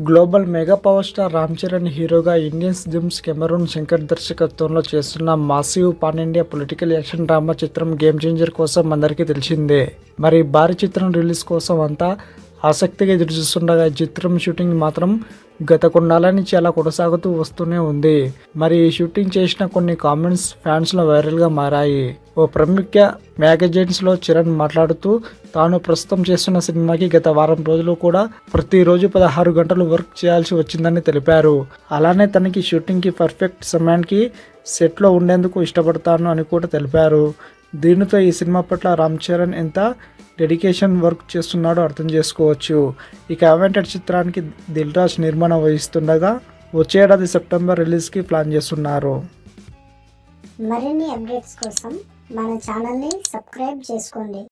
global mega power star Ram Charan హీరోగా Indians James Cameron Shankar దర్శకత్వంలో చేస్తున్న massive pan India political action drama చిత్రం game changer కోసం అందరికీ తెలిసిందే మరి ఈ భారీ చిత్రం రిలీజ్ కోసం అంతా ఆసక్తిగా ఎదురుచూస్తుండగా ఈ చిత్రం షూటింగ్ మాత్రం గత కొన్నాళ్ళ నుంచి అలా కొనసాగుతూ వస్తూనే ఉంది మరి ఈ షూటింగ్ చేసిన కొన్ని కామెంట్స్ ఫ్యాన్స్లో వైరల్గా మారాయి ఓ ప్రముఖ మ్యాగజైన్స్లో చరణ్ మాట్లాడుతూ తాను ప్రస్తుతం చేస్తున్న సినిమాకి గత వారం రోజులు కూడా ప్రతిరోజు పదహారు గంటలు వర్క్ చేయాల్సి వచ్చిందని తెలిపారు అలానే తనకి షూటింగ్కి పర్ఫెక్ట్ సమయానికి సెట్లో ఉండేందుకు ఇష్టపడతాను అని కూడా తెలిపారు దీనితో ఈ సినిమా పట్ల రామ్ చరణ్ ఎంత డెడికేషన్ వర్క్ చేస్తున్నాడో అర్థం చేసుకోవచ్చు ఇక అవెంటెడ్ చిత్రానికి దిల్ రాజ్ నిర్మాణం వహిస్తుండగా వచ్చే ఏడాది సెప్టెంబర్ రిలీజ్కి ప్లాన్ చేస్తున్నారు మరిన్ని అప్డేట్స్ కోసం మన ఛానల్ని సబ్స్క్రైబ్ చేసుకోండి